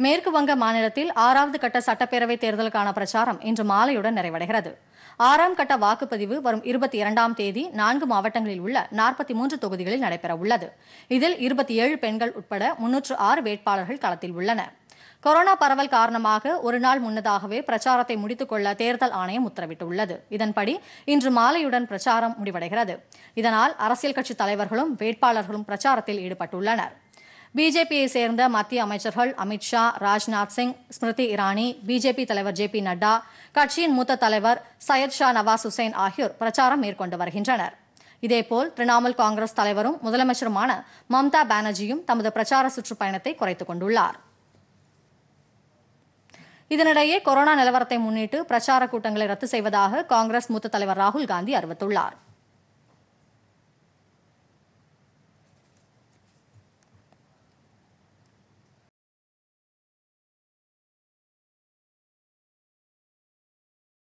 மேற்கு வங்க மாநிலத்தில் ஆறாவது கட்ட சட்டப்பேரவை தேர்தலுக்கான பிரச்சாரம் இன்று மாலையுடன் நிறைவடைகிறது ஆறாம் கட்ட வாக்குப்பதிவு வரும் இருபத்தி இரண்டாம் தேதி நான்கு மாவட்டங்களில் உள்ள நாற்பத்தி மூன்று தொகுதிகளில் நடைபெற உள்ளது இதில் இருபத்தி ஏழு பெண்கள் உட்பட முன்னூற்று ஆறு வேட்பாளர்கள் களத்தில் உள்ளனர் கொரோனா பரவல் காரணமாக ஒரு நாள் முன்னதாகவே பிரச்சாரத்தை முடித்துக் கொள்ள தேர்தல் ஆணையம் உத்தரவிட்டுள்ளது இதன்படி இன்று மாலையுடன் பிரச்சாரம் முடிவடைகிறது இதனால் அரசியல் கட்சி தலைவர்களும் வேட்பாளர்களும் பிரச்சாரத்தில் ஈடுபட்டுள்ளனர் பிஜேபியை சேர்ந்த மத்திய அமைச்சர்கள் அமித்ஷா ராஜ்நாத் சிங் ஸ்மிருதி இரானி பிஜேபி தலைவர் ஜே பி நட்டா கட்சியின் மூத்த தலைவர் சையத் ஷா நவாஸ் ஹுசைன் ஆகியோர் பிரச்சாரம் மேற்கொண்டு வருகின்றனர் இதேபோல் திரிணாமுல் காங்கிரஸ் தலைவரும் முதலமைச்சருமான மம்தா பானர்ஜியும் தமது பிரச்சார சுற்றுப்பயணத்தை குறைத்துக் கொண்டுள்ளார் இதனிடையே கொரோனா நிலவரத்தை முன்னிட்டு பிரச்சார கூட்டங்களை ரத்து செய்வதாக காங்கிரஸ் மூத்த தலைவர் ராகுல் காந்தி அறிவித்துள்ளார்